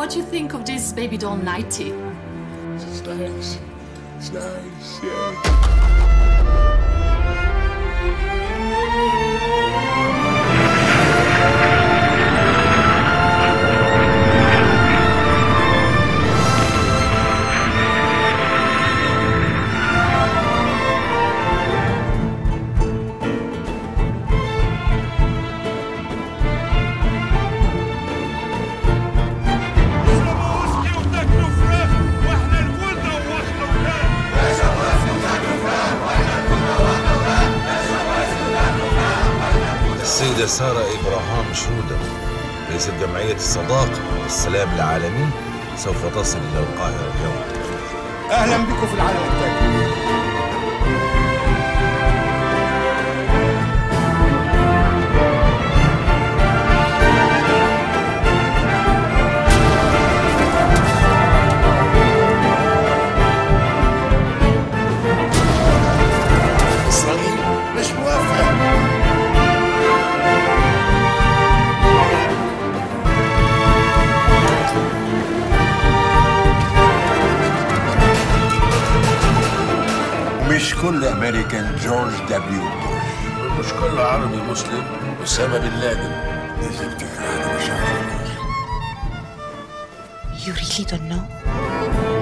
what do you think of this baby doll nighty? It's nice. It's nice, yeah. وصحي وتاكلوا فراخ واحنا الولد ووصلوا ولاد السيدة سارة إبراهام شودة رئيس جمعية الصداقة والسلام العالمي سوف تصل إلى القاهرة اليوم اهلا بكم في العالم التاني إسرائيل مش موافقة مش كل امريكان جورج دبليو بوش مش كل عربي مسلم أسامة بن لادن اذا بتكره انا مش عارف You really don't know?